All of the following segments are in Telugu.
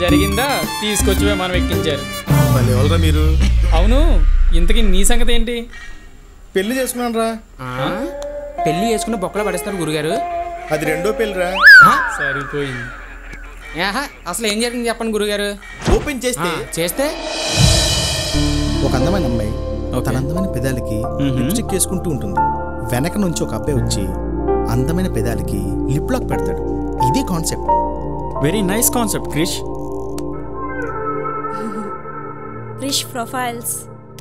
జరిగిందా తీసుకొచ్చి మనం ఎక్కించారు మళ్ళీ ఎవరా మీరు అవును ఇంతకీ నీ సంగతి ఏంటి పెళ్లి చేసుకున్నాను రా పెళ్లి చేసుకుని బొక్కలో పడేస్తారు గురుగారు అది రెండో పెళ్లిరా సరిపోయింది ఆహా అసలు ఏం జరిగింది చెప్పండి గురుగారు ఓపెన్ చేస్తే ఆ, చేస్తే ఒక అందమైన అమ్మాయి తన అందమైన పెదాలకి లిప్స్టిక్ వేసుకుంటూ ఉంటుంది వెనక నుంచి ఒక అబ్బాయి వచ్చి అందమైన పెదాలకి లిప్ లాక్ పెడతాడు ఇది concept very nice concept Krish Krish profiles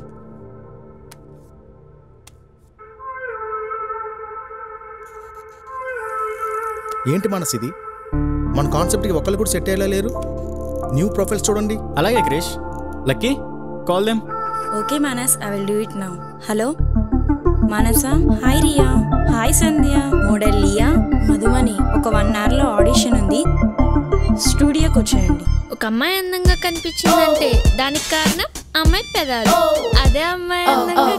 ఏంటి మనసు ఇది మన కాన్సెప్ట్కి ఒకళ్ళు కూడా సెట్ అయ్యేలా లేరు న్యూ ప్రొఫైల్స్ చూడండి అలాగే Krish Lucky call them okay Manas I will do it now hello Manasa hi Riya hi Sandhya model Liya Madhumani ఒక వన్ అవర్లో ఆడిషన్ ఉంది స్టూడియోకి వచ్చేయండి ఒక అమ్మాయి అందంగా కనిపించిందంటే దానికి కారణం అమ్మాయి పెదాలు అదే అమ్మాయి అందంగా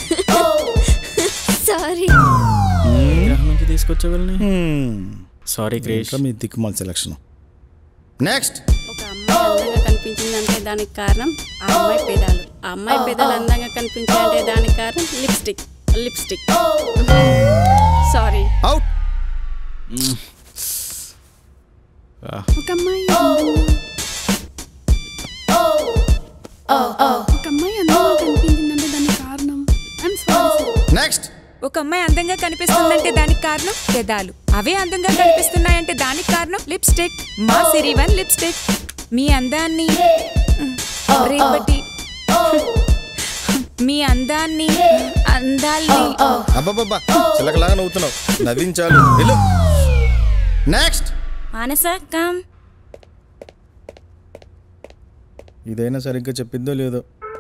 సారీ గ్రహం నుంచి తీసుకొచ్చేవాళ్ళని సారీ క్రిష్ ఇంకా మీ దిక్కుమాల సెలక్షన్ నెక్స్ట్ ఒక అమ్మాయి అందంగా కనిపించిందంటే దానికి కారణం ఆ అమ్మాయి పెదాలు ఆ అమ్మాయి పెదాలు అందంగా కనిపించాలంటే దానికి కారణం లిప్స్టిక్ లిప్స్టిక్ సారీ అవుట్ ఒక అమ్మాయి అందంగా- ఒక అమ్మాయి అందంగా కనిపించిందంటే దానికి కారణం ఐఎమ్ సారీ నెక్స్ట్ ఒక అమ్మాయి అందంగా కనిపిస్తుందంటే దానికి కారణం పెదాలు అవే అందంగా కనిపిస్తున్నాయంటే దానికి కారణం లిప్స్టిక్ మా సిరివన్ లిప్స్టిక్ మీ అందాన్ని రేపటి మీ అందాన్ని అందాల్ని అబ్బాబ్బా చిలకలాగా నవ్వుతున్నావు నవ్వించాలు వెళ్ళు నెక్స్ట్ మానస కమ్ ఇదైనా సరిగ్గా చెప్పిందో లేదో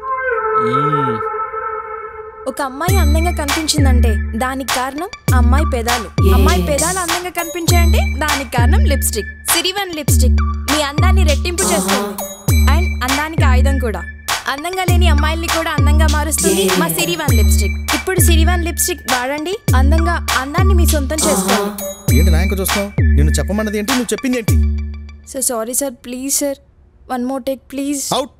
ఒక అమ్మాయి అందంగా కనిపించిందంటే దానికి కారణం అమ్మాయి పెదాలు అమ్మాయి పెదాలు అందంగా కనిపించాయంటే దానికి కారణం లిప్స్టిక్ సిరివన్ లిప్స్టిక్ మీ అందాన్ని రెట్టింపు చేస్తుంది అండ్ అందానికి ఆయుధం కూడా అందంగా లేని అమ్మాయిల్ని కూడా అందంగా మారుస్తుంది మా సిరివన్ లిప్స్టిక్ ఇప్పుడు సిరివన్ లిప్స్టిక్ వాడండి అందంగా అందాన్ని మీ సొంతం చేసుకోండి ఏంటి నాయకు చూస్తున్నావు నిన్ను చెప్పమన్నది ఏంటి నువ్వు చెప్పింది ఏంటి sir sorry sir please sir one more take please out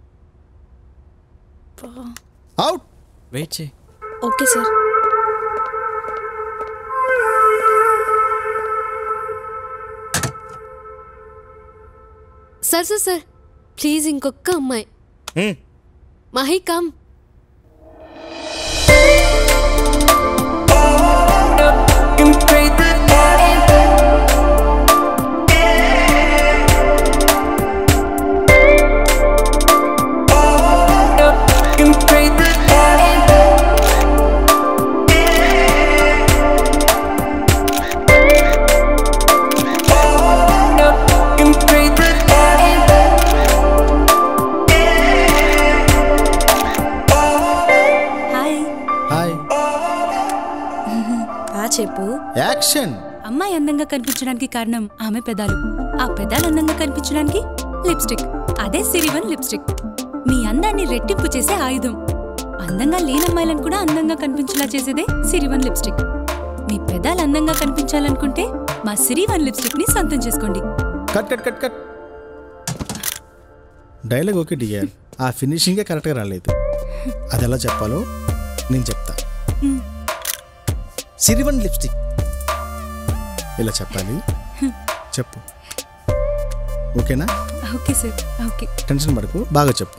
out wait చేయి okay sir sir sir sir please ఇంకొక అమ్మాయి మహి కమ్ హాయ్ హాయ్ బా చెప్పు యాక్షన్ అమ్మాయి అందంగా కనిపించడానికి కారణం ఆమె పెదాలు ఆ పెదాలు అందంగా కనిపించడానికి లిప్స్టిక్ అదే సిరివన్ లిప్స్టిక్ మీ అందాన్ని రెట్టింపు చేసే ఆయుధం అందంగా లేని అమ్మాయిలను కూడా అందంగా కనిపించేలా చేసేదే సిరివన్ లిప్స్టిక్ మీ పెదాలు అందంగా కనిపించాలనుకుంటే మా సిరివన్ లిప్స్టిక్ ని సొంతం చేసుకోండి cut cut cut cut dialogue okay dear ఆ ఫినిషింగే కరెక్ట్గా రాలేదు అది ఎలా చెప్పాలో నేను చెప్తా సిరివన్ లిప్స్టిక్ ఇలా చెప్పాలి చెప్పు ఓకేనా ఓకే సార్ ఓకే టెన్షన్ పడకు బాగా చెప్పు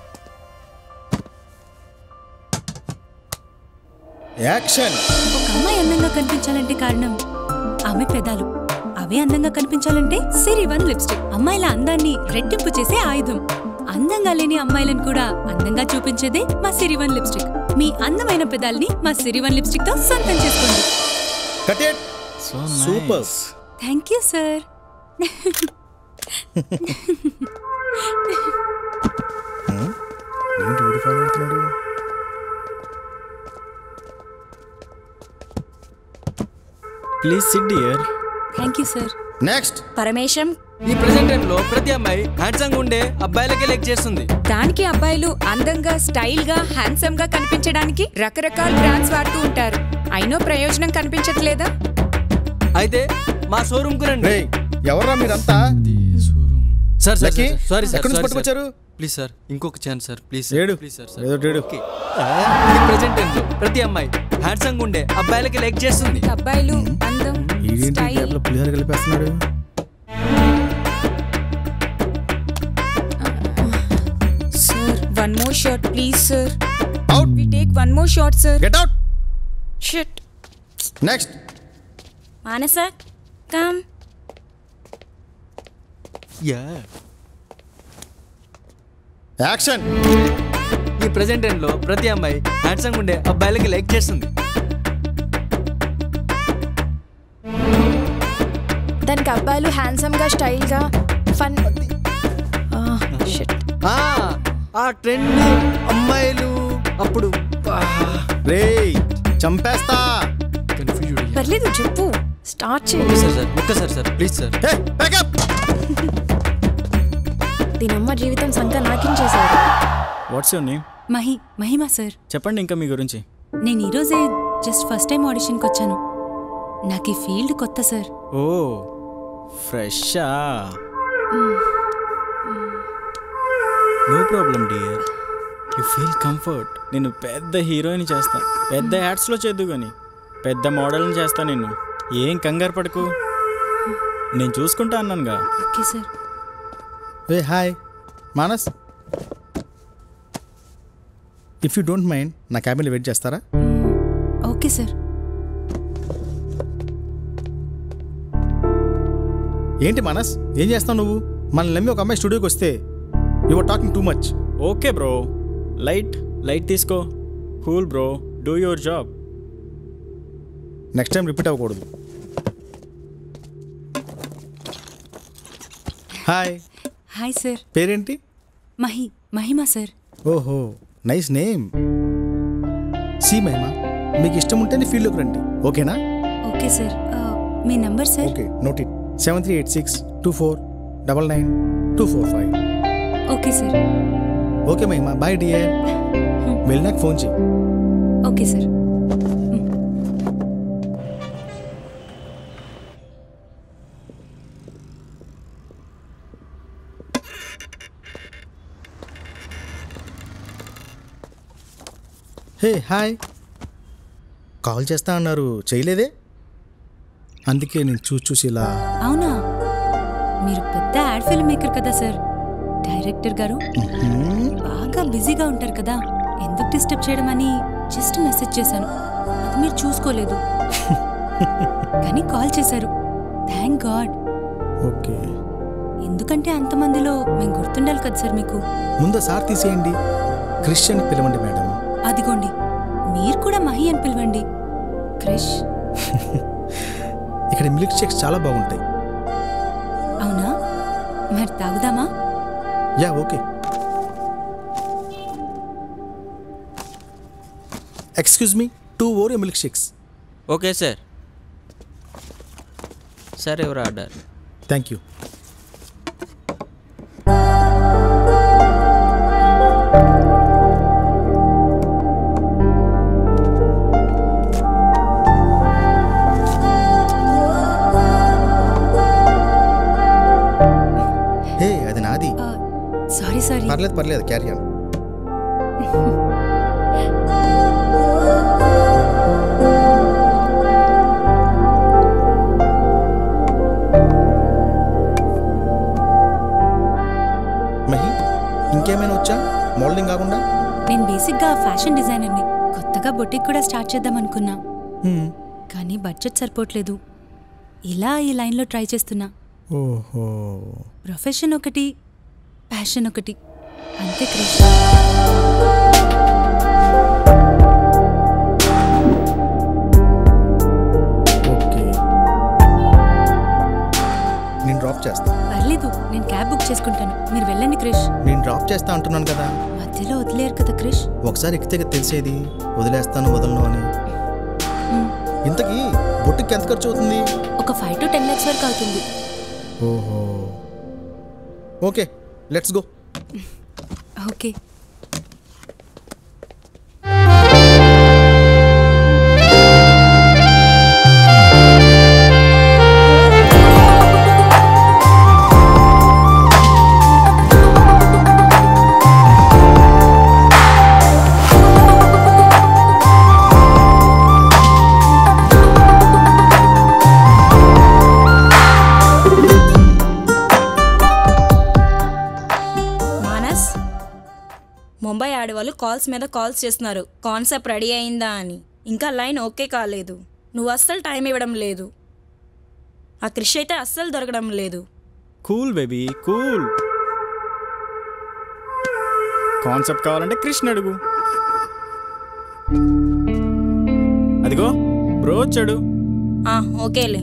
యాక్షన్ ఒక అమ్మాయి అందంగా కనిపించాలంటే కారణం ఆమె పెదాలు అవే అందంగా కనిపించాలంటే సిరివన్ లిప్స్టిక్ అమ్మాయిల అందాన్ని రెట్టింపు చేసే ఆయుధం అందంగా లేని అమ్మాయిలను కూడా అందంగా చూపించేదే మా సిరివన్ లిప్స్టిక్ మీ అందమైన పెదాల్ని మా సిరివన్ లిప్స్టిక్ తో సొంతం చేసుకోండి cut it super thank you sir ఏంటి వీడు ఫాలో అవుతున్నాడు please sit dear thank you sir next Paramesham ఈ ప్రెసెంటెంట్ లో ప్రతి అమ్మాయి హ్యాండ్సంగ్ ఉండే అబ్బాయిలకే లెక్ చేస్తుంది దానికి అబ్బాయిలు అందంగా స్టైల్ గా హ్యాండ్సమ్ గా కనిపించడానికి రకరకాల బ్రాండ్స్ వాడుతూ ఉంటారు అయినో ప్రయోజనం కనిపించట్లేదా అయితే మా షోరూమ్ కు రండి రే ఎవర్రా మీరంతా sir sir Lucky, sorry sir ఎక్కడి నుంచి సారీ పట్టుకొచ్చారు? సార్. ప్లీజ్ సార్ ఇంకొక ఛాన్స్ సార్ ప్లీజ్ ఏడు. ప్లీజ్ సార్ ఏదో ఏడు. ఓకే. ఈ ప్రెజెంట్ టైంలో ప్రతి అమ్మాయి హ్యాండ్సమ్ ఉండే అబ్బాయిలకి లైక్ చేస్తుంది అబ్బాయిలు అందం ఈడేంటి ఈ స్టైల్ గ్యాప్లో పులిహోర కలిపేస్తున్నాడు sir one more shot please sir out we take one more shot sir get out shut next Manasa come yeah action ఈ ప్రెజెంట్ టైంలో ప్రతి అమ్మాయి హ్యాండ్సమ్ ఉండే అబ్బాయిలకి లైక్ చేస్తుంది దానికి అబ్బాయిలు హ్యాండ్సమ్ గా స్టైల్ గా ఫన్ ఆ, ఆ ట్రెండ్ అమ్మాయిలు అప్పుడు రే చంపేస్తా కన్ఫ్యూజ్డ్ పర్లేదు చెప్పు స్టార్ట్ చేయి ఒక్కసారి సార్ ఒక్కసారి sir please sir hey backup దీనమ్మ జీవితం సంక నాకించేశారు what's your name Mahi Mahima sir చెప్పండి ఇంకా మీ గురించి నేను ఈరోజే జస్ట్ ఫస్ట్ టైం ఆడిషన్కి వచ్చాను నాకు ఈ ఫీల్డ్ కొత్త సార్ ఓ ఫ్రెషా no problem dear you feel comfort నేను పెద్ద హీరోయిన్ చేస్తా పెద్ద యాడ్స్లో చేద్దు కానీ పెద్ద మోడల్ని చేస్తా నేను ఏం కంగారు పడకు నేను చూసుకుంటా అన్నానుగా ఓకే సార్ ఏ hi Manas if you don't mind నా క్యాబిన్లో వెయిట్ చేస్తారా ఓకే సార్ ఏంటి మానస్ ఏం చేస్తావు నువ్వు మనల్ని నమ్మి ఒక అమ్మాయి స్టూడియోకి వస్తే your talking too much okay bro light light తీసుకో cool bro do your job next time repeat అవ్వకూడదు హాయ్ హాయ్ సార్ పేరేంటి మహి మహిమా సార్ ఓహో నైస్ నేమ్ సి మహిమ మీకు ఇష్టం ఉంటేనే ఫీల్డ్లోకి రండి ఓకేనా ఓకే సార్ ఆ, మీ number sir okay note it seven three eight six two four double nine two four five okay sir okay Mahima bye dear వెళ్ళినాక ఫోన్ చేయి okay sir hey hi call చేస్తా అన్నారు చేయలేదే అందుకే నేను చూసి చూసి ఇలా అవునా మీరు పెద్ద యాడ్ ఫిల్మ్ మేకర్ కదా సార్ డైరెక్టర్ గారు బాగా బిజీగా ఉంటారు కదా ఎందుకు డిస్టర్బ్ చేయడం అని జస్ట్ మెసేజ్ చేశాను అది మీరు చూసుకోలేదు కానీ కాల్ చేశారు థ్యాంక్ గాడ్ ఓకే ఎందుకంటే అంతమందిలో మేము గుర్తుండాలి కదా సార్ మీకు ముందు సార్ తీసేయండి క్రిస్టియన్ పిలవండి మేడం అదిగోండి మీరు కూడా మహి అని పిలవండి క్రిష్ ఇక్కడ మిల్క్ షేక్స్ చాలా బాగుంటాయి అవునా మరి తాగుదామా yeah okay excuse me two Oreo milk shakes okay sir sir ఎవరు ఆర్డర్ థ్యాంక్ యూ హే అది నాది సారీ సారీ పర్లేదు పర్లేదు క్యారీ ఆన్ మహి ఇంకేమైనా వచ్చా మోడలింగ్ కాకుండా నేను బేసిక్గా ఫ్యాషన్ డిజైనర్ని కొత్తగా బొటిక్ కూడా స్టార్ట్ చేద్దాం అనుకున్నా హ్మ్. కానీ బడ్జెట్ సరిపోవట్లేదు ఇలా ఈ లైన్లో ట్రై చేస్తున్నా ఓహో ప్రొఫెషన్ ఒకటి ప్యాషన్ ఒకటి అంతే క్రిష్ ఓకే నేను డ్రాప్ చేస్తా పర్లేదు నేను క్యాబ్ బుక్ చేసుకుంటాను మీరు వెళ్ళండి క్రిష్ నేను డ్రాప్ చేస్తా అంటున్నాను కదా మధ్యలో వదిలేరు కదా క్రిష్ ఒకసారి ఎక్కితే కదా తెలిసేది వదిలేస్తాను వదలను అని ఇంతకీ బొట్టుకి ఎంత ఖర్చు అవుతుంది ఒక ఫైవ్ టు టెన్ లాక్స్ వరకు అవుతుంది ఓహో okay let's go okay Mumbai ఆడవాళ్ళు కాల్స్ మీద కాల్స్ చేస్తున్నారు కాన్సెప్ట్ రెడీ అయిందా అని ఇంకా లైన్ ఓకే కాలేదు నువ్వు అస్సలు టైం ఇవ్వడం లేదు ఆ క్రిష్ అయితే అస్సలు దొరకడం లేదు కూల్ బేబీ కూల్ కాన్సెప్ట్ కావాలంటే కృష్ణ అడుగు అదిగో బ్రో వచ్చాడు ఆ, ఓకేలే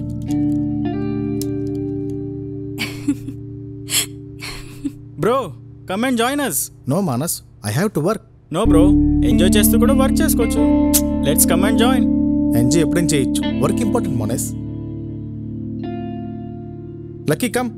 bro come and join us no Manas I have to work no bro enjoy చేస్తూ కూడా వర్క్ చేసుకోవచ్చు let's come and join enjoy ఎప్పుడైనా చేయొచ్చు work important Manas Lucky come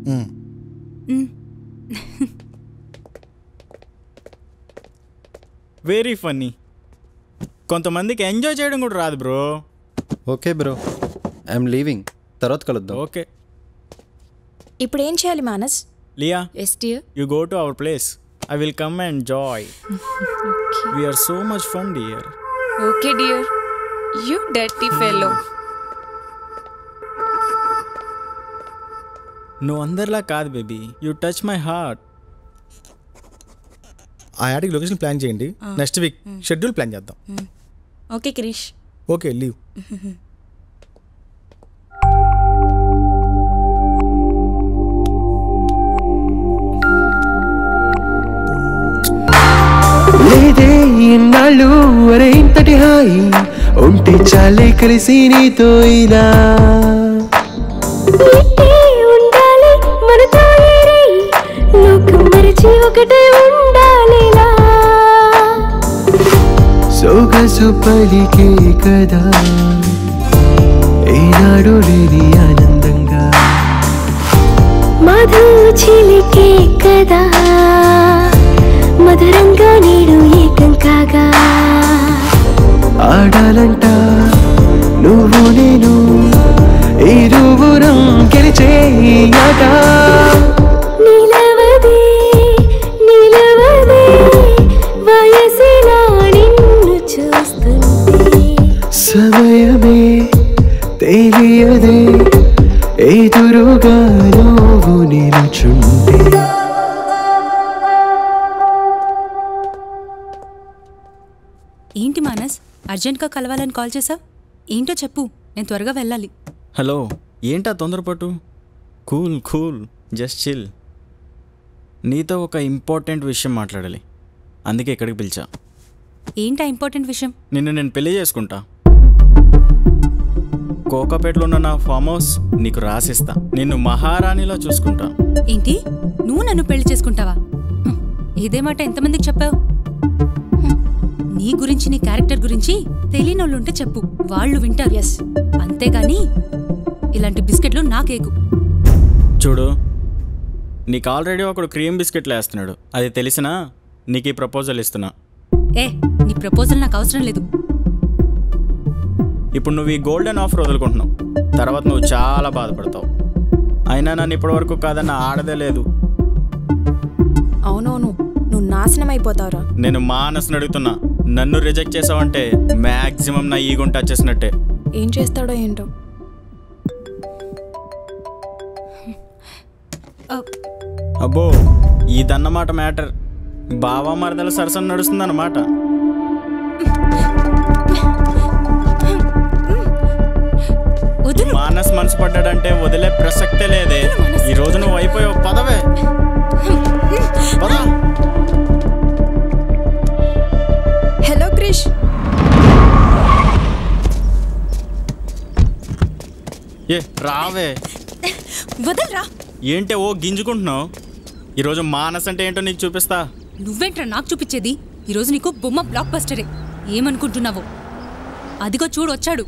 very funny కొంతమందికి ఎంజాయ్ చేయడం కూడా రాదు bro okay bro I'm leaving తర్వాత కలుద్దాం ఓకే ఇప్పుడు ఏం చేయాలి Manas Liya yes dear you go to our place I will come and join we're so much fun dear okay dear you dirty fellow నువ్వు అందరిలా కాదు baby you touch my heart ఆ యాడికి లొకేషన్ ప్లాన్ చేయండి నెక్స్ట్ వీక్ షెడ్యూల్ ప్లాన్ చేద్దాం ఓకే క్రిష్ ఓకే లీవ్ లేదే ఇన్నాళ్ళు అరే ఇంతటి హాయి ఉంటే చాలే కలిసి నీతో ఇలా ఉండాలి మనతో ఏరే లోకం మరిచి ఒకటే ఉండాలిలా సొగసు పలికే కదా ఏనాడు లేని ఆనందంగా మధు చిలికే కదా మధురంగా నేడు ఏకం కాగా ఆడాలంట నువ్వు నేను ఇరువురం గెలిచే ఈ ఆట నిలవదే నిలవదే వయసిలా నిన్ను చూస్తుంటే సమయమే తెలియదే ఎదురుగా నువ్వు నిలుచుంటే ఏంటి మానస్ అర్జెంట్గా కలవాలని కాల్ చేసావు ఏంటో చెప్పు నేను త్వరగా వెళ్ళాలి హలో ఏంటా తొందరపాటు కూల్ కూల్ జస్ట్ చిల్ నీతో ఒక ఇంపార్టెంట్ విషయం మాట్లాడాలి అందుకే ఇక్కడికి పిలిచా ఏంటా ఇంపార్టెంట్ విషయం నిన్ను నేను పెళ్లి చేసుకుంటా కోకాపేటలో ఉన్న నా ఫామ్ హౌస్ నీకు రాసిస్తా నిన్ను మహారాణిలా చూసుకుంటా ఏంటి నువ్వు నన్ను పెళ్లి చేసుకుంటావా హ్మ్. ఇదే మాట ఎంతమందికి చెప్పావు హ్మ్. నీ గురించి నీ క్యారెక్టర్ గురించి తెలియని వాళ్ళు ఉంటే చెప్పు వాళ్ళు వింటారు ఎస్ అంతేగాని ఇలాంటి బిస్కెట్లు నాకేకు చూడు నీకు ఆల్రెడీ ఒకడు క్రీమ్ బిస్కెట్లు వేస్తున్నాడు అది తెలిసినా నీకు ఈ ప్రపోజల్ ఇస్తున్నా ఏ నీ ప్రపోజల్ నాకు అవసరం లేదు ఇప్పుడు నువ్వు ఈ గోల్డెన్ ఆఫర్ వదులుకుంటున్నావు తర్వాత నువ్వు చాలా బాధపడతావు అయినా నన్ను ఇప్పటివరకు కాదన్న ఆడదే లేదు అవునవును నువ్వు నాశనం అయిపోతావురా నేను మానసుని అడుగుతున్నా నన్ను రిజెక్ట్ చేసావంటే మ్యాక్సిమం నా ఈగొని టచ్ చేసినట్టే ఏం చేస్తాడో ఏంటో అబ్బో ఇదన్నమాట మ్యాటర్ బావా మరదల సరసన నడుస్తుందన్నమాట మానస్ మనసు పడ్డాడంటే వదిలే ప్రసక్తే లేదే ఈ రోజు నువ్వు అయిపోయావు పదవే పద హలో క్రిష్ ఏ రావే వదలరా ఏంటే ఓ గింజుకుంటున్నావు ఈరోజు మానస్ అంటే ఏంటో నీకు చూపిస్తా నువ్వేంట్రా నాకు చూపించేది ఈరోజు నీకు బొమ్మ బ్లాక్ బస్టరే ఏమనుకుంటున్నావో అదిగో చూడు వచ్చాడు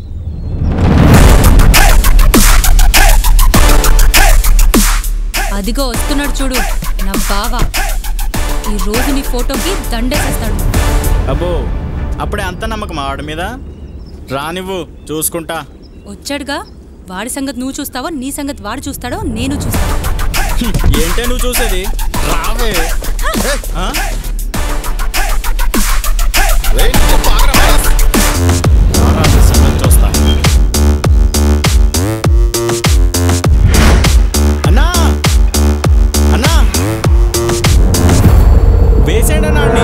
అదిగో వస్తున్నాడు చూడు నా బావ ఈ రోజు నీ ఫోటోకి దండేసేస్తాడు అబ్బో అప్పుడే అంత నమ్మకం ఆవిడ మీద రానివ్వు చూసుకుంటా వచ్చాడుగా వాడి సంగతి నువ్వు చూస్తావో నీ సంగతి వాడు చూస్తాడో నేను చూస్తాను హ్మ్, ఏంటే నువ్వు చూసేది రావే ఆ? రారా, నీ సంగతి చూస్తా అన్నా అన్నా వేసేయండి అన్నా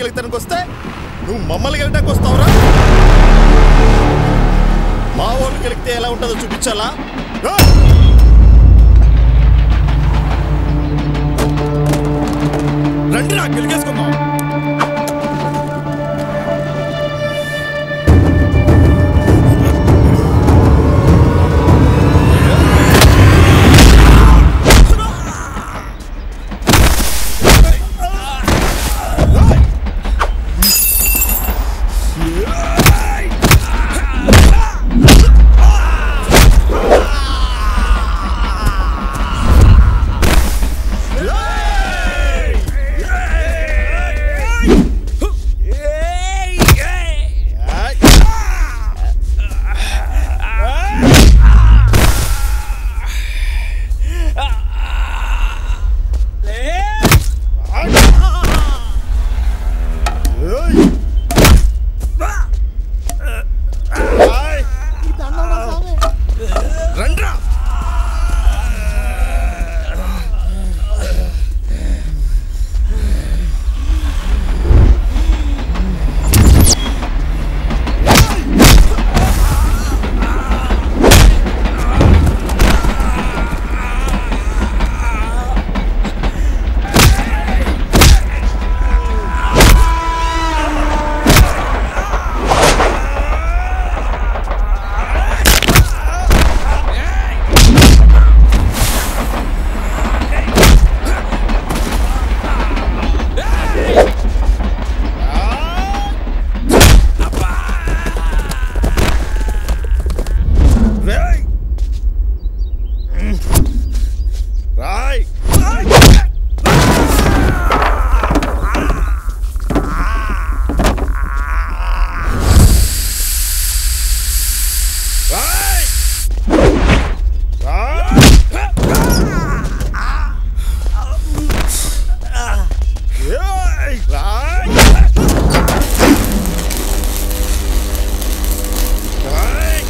గెలుతానికి వస్తే నువ్వు మమ్మల్ని గెలటానికి వస్తావురా మా వాళ్ళు గెలిగితే ఎలా ఉంటుందో చూపించాలా రా! రండి రా గెలిగేసుకుందాం రండ్రా రేయ్! రాయ్ రాయ్! రాయ్! రాయ్! రాయ్!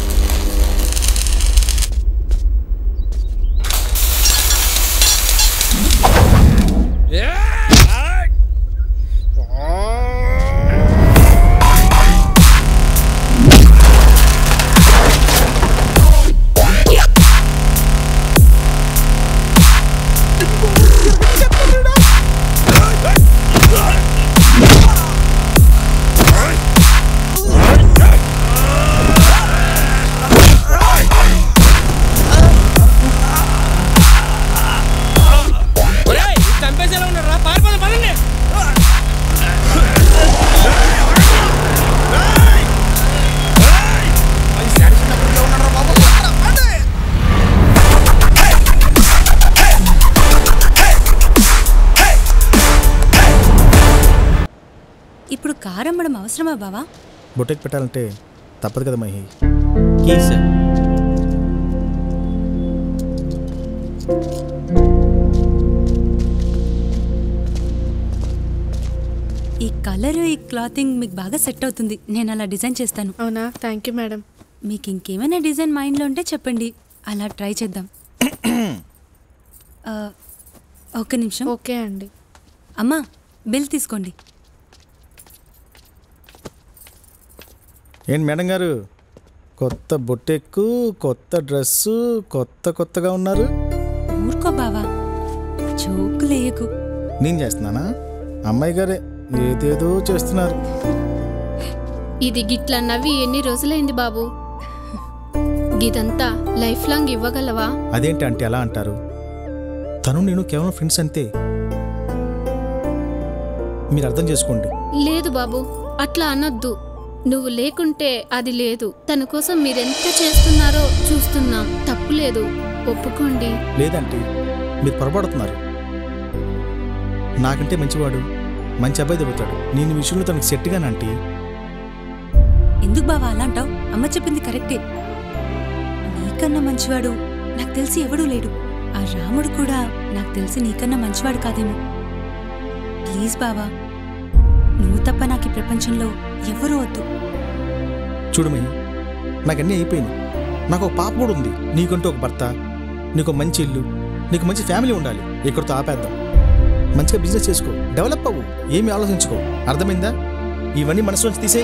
చంపేసేలా ఉన్నారా పారిపోదాం పదండి ఇప్పుడు కారమ్మడం అవసరమా బావా బొట్టెకి పెట్టాలంటే తప్పదు కదా మహి సార్ ఈ కలర్ ఈ క్లాతింగ్ మీకు బాగా సెట్ అవుతుంది నేను అలా డిజైన్ చేస్తాను అవునా థ్యాంక్ యూ మేడం మీకు ఇంకేమైనా డిజైన్ మైండ్లో ఉంటే చెప్పండి అలా ట్రై చేద్దాం ఆ, ఒక్క నిమిషం ఓకే అండి అమ్మా బిల్ తీసుకోండి ఏంటి మేడం గారు కొత్త బొట్టెక్కు కొత్త డ్రెస్సు కొత్త కొత్తగా ఉన్నారు ఊరుకో బావా జోకులేయకు నేను చేస్తున్నానా అమ్మాయి గారే ఏదేదో చేస్తున్నారు ఇది గిట్ల నవ్వి ఎన్ని రోజులైంది బాబు గిదంతా లైఫ్ లాంగ్ ఇవ్వగలవా అదేంటి అంటే ఎలా అంటారు తను నేను కేవలం ఫ్రెండ్స్ అంతే మీరు అర్థం చేసుకోండి లేదు బాబు అట్లా అనొద్దు నువ్వు లేకుంటే అది లేదు తన కోసం మీరెంత చేస్తున్నారో చూస్తున్నాం తప్పు లేదు ఒప్పుకోండి లేదంటే మీరు పొరపడుతున్నారు నాకంటే మంచివాడు మంచి అబ్బాయి దొరుకుతాడు నేను ఈ విషయంలో తనకు సెట్గానంటే ఎందుకు బావా అలా అంటావు అమ్మ చెప్పింది కరెక్టే నీకన్నా మంచివాడు నాకు తెలిసి ఎవడూ లేడు ఆ రాముడు కూడా నాకు తెలిసి నీకన్నా మంచివాడు కాదేమో ప్లీజ్ బావా నువ్వు తప్ప నాకు ఈ ప్రపంచంలో ఎవరూ వద్దు చూడమయ్య నాకు అన్నీ అయిపోయింది నాకు ఒక పాప కూడా ఉంది నీకంటూ ఒక భర్త నీకు ఒక మంచి ఇల్లు నీకు మంచి ఫ్యామిలీ ఉండాలి ఇక్కడితో ఆపేద్దాం మంచిగా బిజినెస్ చేసుకో డెవలప్ అవ్వు ఏమి ఆలోచించుకో అర్థమైందా ఇవన్నీ మనసులోంచి తీసే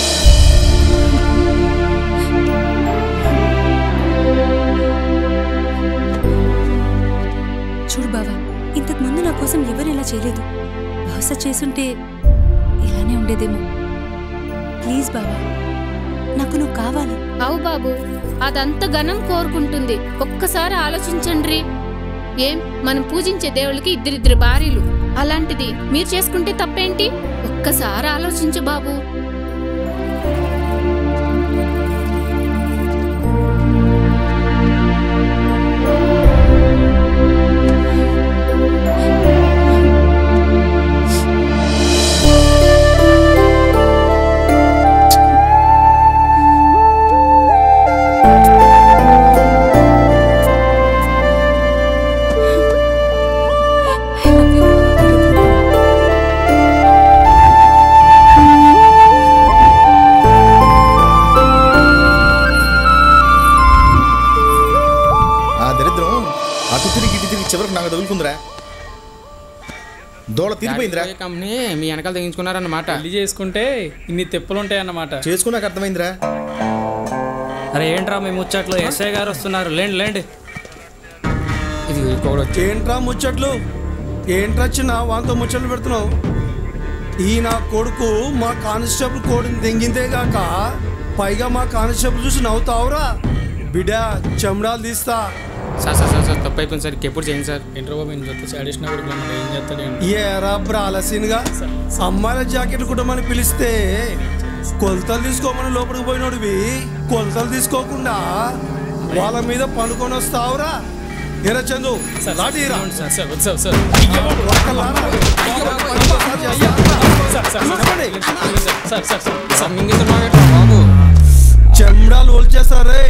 చూడు బావా ఇంతకు ముందు నా కోసం ఎవరు ఇలా చేయలేదు బహుశా చేసుంటే ఇలానే ఉండేదేమో ప్లీజ్ బావా నాకు నువ్వు కావాలి అవు బాబు అదంత ఘనం కోరుకుంటుంది ఒక్కసారి ఆలోచించండి ఏం మనం పూజించే దేవుళ్ళకి ఇద్దరిద్దరు భార్యలు అలాంటిది మీరు చేసుకుంటే తప్పేంటి ఒక్కసారి ఆలోచించు బాబు ఆ దరిద్రం అటు తిరిగి ఇటు తిరిగి చివరికి నాకు తగులుకుందిరా దోళ తిరిగిపోయిందిరా కంపెనీ మీ వెనకాల తెగించుకున్నారన్నమాట పెళ్లి చేసుకుంటే ఇన్ని తెప్పులు ఉంటాయి అన్నమాట చేసుకున్నాక అర్థమైందిరా అరే ఏంట్రా మీ ముచ్చట్లు ఎస్ఐ గారు వస్తున్నారు లేండి లేండి ఇది ఇంకోటి వచ్చి ఏంట్రా ముచ్చట్లు ఏంట్రా చిన్న వాంతో ముచ్చట్లు పెడుతున్నావు ఈ నా కొడుకు మా కానిస్టేబుల్ కోడిని దెంగిందే గాక పైగా మా కానిస్టేబుల్ చూసి నవ్వుతావురా బిడ్డ చెమడాలు తీస్తా సార్ సార్ సార్ సార్ తప్పు అయిపోయింది సార్ ఎప్పుడు చేయండి సార్ ఏంట్రా బాబు ఇంత సాడిషన్ కూడా ఏం చేస్తాడు ఏంటి ఏరా బ్రాలసీన్గా అమ్మాయిల జాకెట్ కుటుంబాన్ని పిలిస్తే కొలతలు తీసుకోమని లోపలికి పోయినోడివి కొలతలు తీసుకోకుండా వాళ్ళ మీద పండుకొని వస్తావురా ఎరా చందు లాఠీరా సార్ సార్ వద్దు సార్ సార్ ఒక్కలారా? సార్ సార్ సార్ సార్ మింగిస్తున్నా బాబు చెమ్డాలు ఒలిచేస్తారే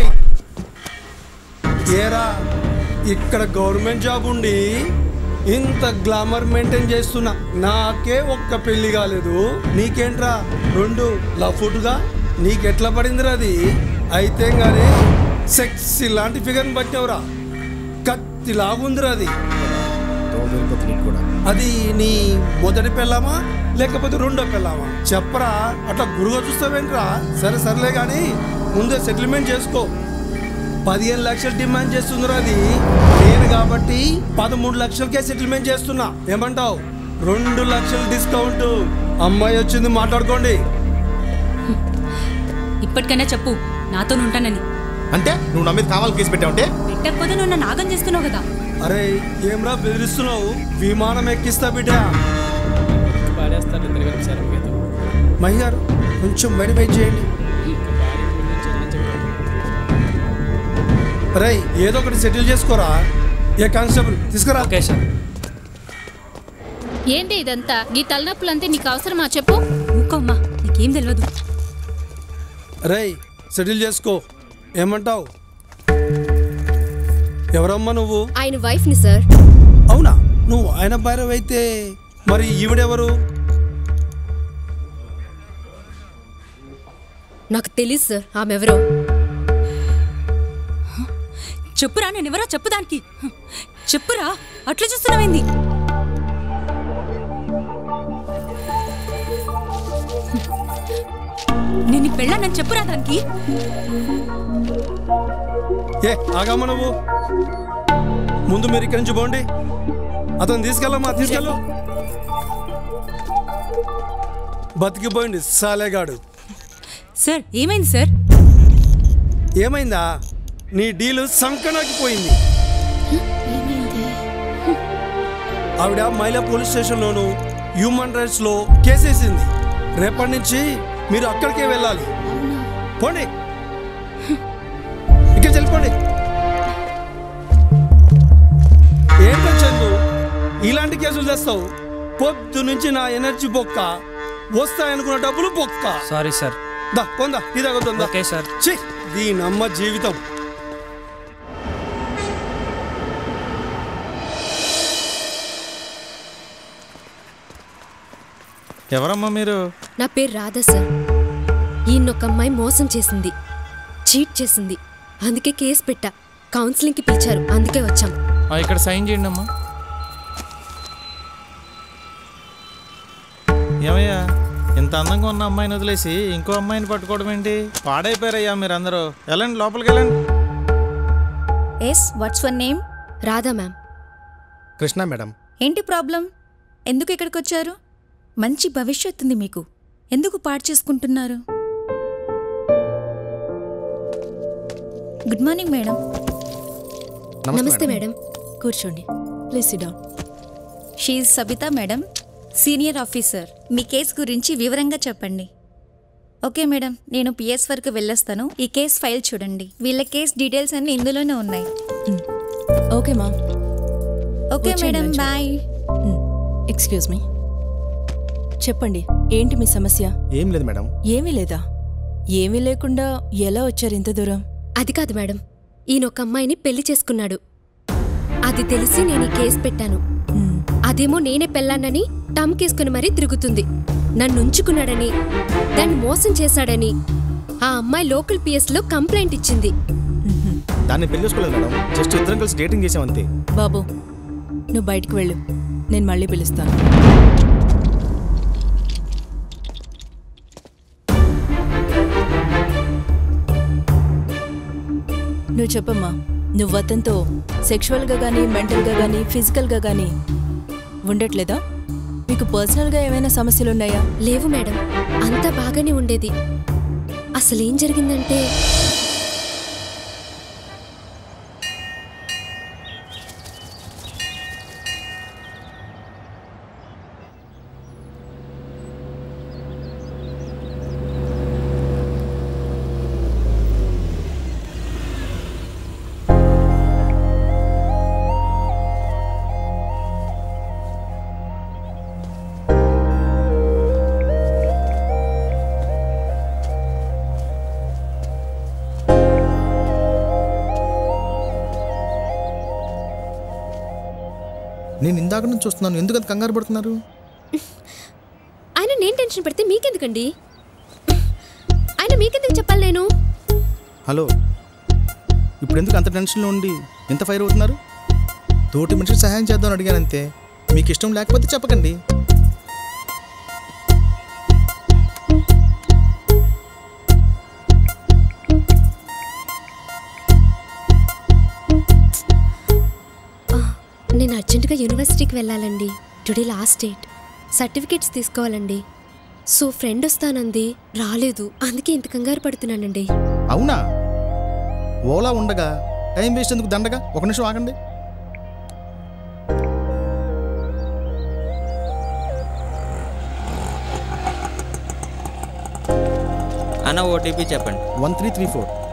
ఏరా ఇక్కడ గవర్నమెంట్ జాబ్ ఉండి ఇంత గ్లామర్ మెయింటైన్ చేస్తున్నా నాకే ఒక్క పెళ్లి కాలేదు నీకేంట్రా రెండు లఫుట్గా నీకెట్లా పడిందిరా అది అయితే గానీ సెక్సీ లాంటి ఫిగర్ని పట్టినవురా కత్తి లాగుందిరా అది అది నీ మొదటి పెళ్ళామా లేకపోతే రెండో పెళ్ళామా చెప్పరా అట్లా గురుగా చూస్తావేంట్రా సరే సర్లే కానీ ముందే సెటిల్మెంట్ చేసుకో పదిహేను లక్షలు డిమాండ్ చేస్తుందిరా అది నేను కాబట్టి పదమూడు లక్షలకే సెటిల్మెంట్ చేస్తున్నా ఏమంటావు రెండు లక్షలు డిస్కౌంట్ అమ్మాయి వచ్చింది మాట్లాడుకోండి ఇప్పటికైనా చెప్పు నాతో ఉంటానని అంటే నువ్వు నా మీద కావాలి కేసు పెట్టావంటే పెట్టకపోతే నువ్వు నన్ను నాగం చేస్తున్నావు కదా అరే ఏమ్రా బెదిరిస్తున్నావు విమానం ఎక్కిస్తా బిడ్డ పాడేస్తారు ఇద్దరు కలిపి సార్ మహి గారు కొంచెం బయట వెయిట్ చేయండి రే ఏదో ఒకటి సెటిల్ చేసుకోరా ఏ కానిస్టేబుల్ తీసుకురా ఓకే సార్ ఏంటి ఇదంతా ఈ తలనొప్పులంతే నీకు అవసరమా చెప్పు ఊకోమ్మా నీకేం తెలియదు రేయ్ సెటిల్ చేసుకో ఏమంటావు ఎవరమ్మా నువ్వు ఆయన వైఫ్ని సార్ అవునా నువ్వు ఆయన భైరవ్ అయితే మరి ఈవిడెవరు నాకు తెలియదు సార్ ఆమె ఎవరో చెప్పురా నేను ఎవరో చెప్పు దానికి చెప్పురా అట్లా చూస్తున్నావేంది నేను నీ పెళ్ళానని చెప్పురా దానికి ఏ ఆగామా నువ్వు ముందు మీరు ఇక్కడి నుంచి పోండి అతను తీసుకెళ్ళమ్మా తీసుకెళ్ళు బతికిపోయింది సాలేగాడు సార్ ఏమైంది సార్ ఏమైందా నీ డీలు సంకనాకి పోయింది ఆవిడ మైలా పోలీస్ స్టేషన్లోను హ్యూమన్ రైట్స్లో కేసేసింది రేపటి నుంచి మీరు అక్కడికే వెళ్ళాలి పోండి ఇక్కడ వెళ్ళిపోండి ఏంటో చందు ఇలాంటి కేసులు తెస్తావు పొద్దు నుంచి నా ఎనర్జీ బొక్క వస్తాయనుకున్న డబ్బులు బొక్క సారీ సార్ దా పొందా ఇదాగొద్దా ఓకే సార్ ఛీ దీనమ్మ జీవితం ఎవరమ్మా మీరు నా పేరు రాధా సార్ ఈయనొక అమ్మాయి మోసం చేసింది చీట్ చేసింది అందుకే కేసు పెట్టా కౌన్సిలింగ్కి పిలిచారు అందుకే వచ్చాం ఆ, ఇక్కడ సైన్ చేయండి అమ్మా ఏమయ్యా ఇంత అందంగా ఉన్న అమ్మాయిని వదిలేసి ఇంకో అమ్మాయిని పట్టుకోవడం ఏంటి పాడైపోయారయ్యా మీరందరూ వెళ్ళండి లోపలికి వెళ్ళండి yes what's one name Radha ma'am Krishna madam ఏంటి ప్రాబ్లం ఎందుకు ఇక్కడికి వచ్చారు మంచి భవిష్యత్తు ఉంది మీకు ఎందుకు పాడు చేసుకుంటున్నారు గుడ్ మార్నింగ్ మేడం నమస్తే మేడం కూర్చోండి ప్లీజ్ డౌన్ షీఈ్ సబిత మేడం సీనియర్ ఆఫీసర్ మీ కేసు గురించి వివరంగా చెప్పండి ఓకే మేడం నేను పిఎస్ వరకు వెళ్ళొస్తాను ఈ కేస్ ఫైల్ చూడండి వీళ్ళ కేస్ డీటెయిల్స్ అన్ని ఇందులోనే ఉన్నాయి ఓకే మా ఓకే వచ్చేయండి, madam lunch. Bye excuse me చెప్పండి ఏంటి మీ సమస్య ఏం లేదు మేడం ఏమీ లేదా ఏమీ లేకుండా ఎలా వచ్చారు ఇంత దూరం అది కాదు మేడం ఈయన ఒక అమ్మాయిని పెళ్లి చేసుకున్నాడు అది తెలిసి నేను ఈ కేసు పెట్టాను అదేమో నేనే పెళ్ళానని టమ్కేసుకుని మరీ తిరుగుతుంది నన్ను ఉంచుకున్నాడని దాన్ని మోసం చేశాడని ఆ అమ్మాయి లోకల్ పిఎస్ లో కంప్లైంట్ ఇచ్చింది దాన్ని పెళ్లి చేసుకోలేదు మేడం జస్ట్ ఇద్దరం కలిసి డేటింగ్ చేసాం అంతే బాబు నువ్వు బయటికి వెళ్ళు నేను మళ్ళీ పిలుస్తాను నువ్వు చెప్పమ్మా నువ్వు అతనితో సెక్షువల్గా కానీ మెంటల్గా కానీ ఫిజికల్గా కానీ ఉండట్లేదా మీకు పర్సనల్గా ఏమైనా సమస్యలు ఉన్నాయా లేవు మేడం అంతా బాగానే ఉండేది అసలేం జరిగిందంటే నేను ఇందాక నుంచి చూస్తున్నాను ఎందుకు అంత కంగారు పడుతున్నారు ఆయన నేను టెన్షన్ పెడితే మీకెందుకండి ఆయన మీకెందుకు చెప్పాలి నేను హలో ఇప్పుడు ఎందుకు అంత టెన్షన్లో ఉండి ఎంత ఫైర్ అవుతున్నారు తోటి మనిషికి సహాయం చేద్దామని అడిగాను అంతే మీకు ఇష్టం లేకపోతే చెప్పకండి నేను అర్జెంటుగా యూనివర్సిటీకి వెళ్ళాలండి టుడే లాస్ట్ డేట్ సర్టిఫికేట్స్ తీసుకోవాలండి సో ఫ్రెండ్ వస్తానంది రాలేదు అందుకే ఇంత కంగారు పడుతున్నానండి అవునా ఓలా ఉండగా టైం వేస్ట్ ఎందుకు దండగా ఒక నిమిషం ఆగండి అన్న ఓటీపీ చెప్పండి వన్ త్రీ త్రీ ఫోర్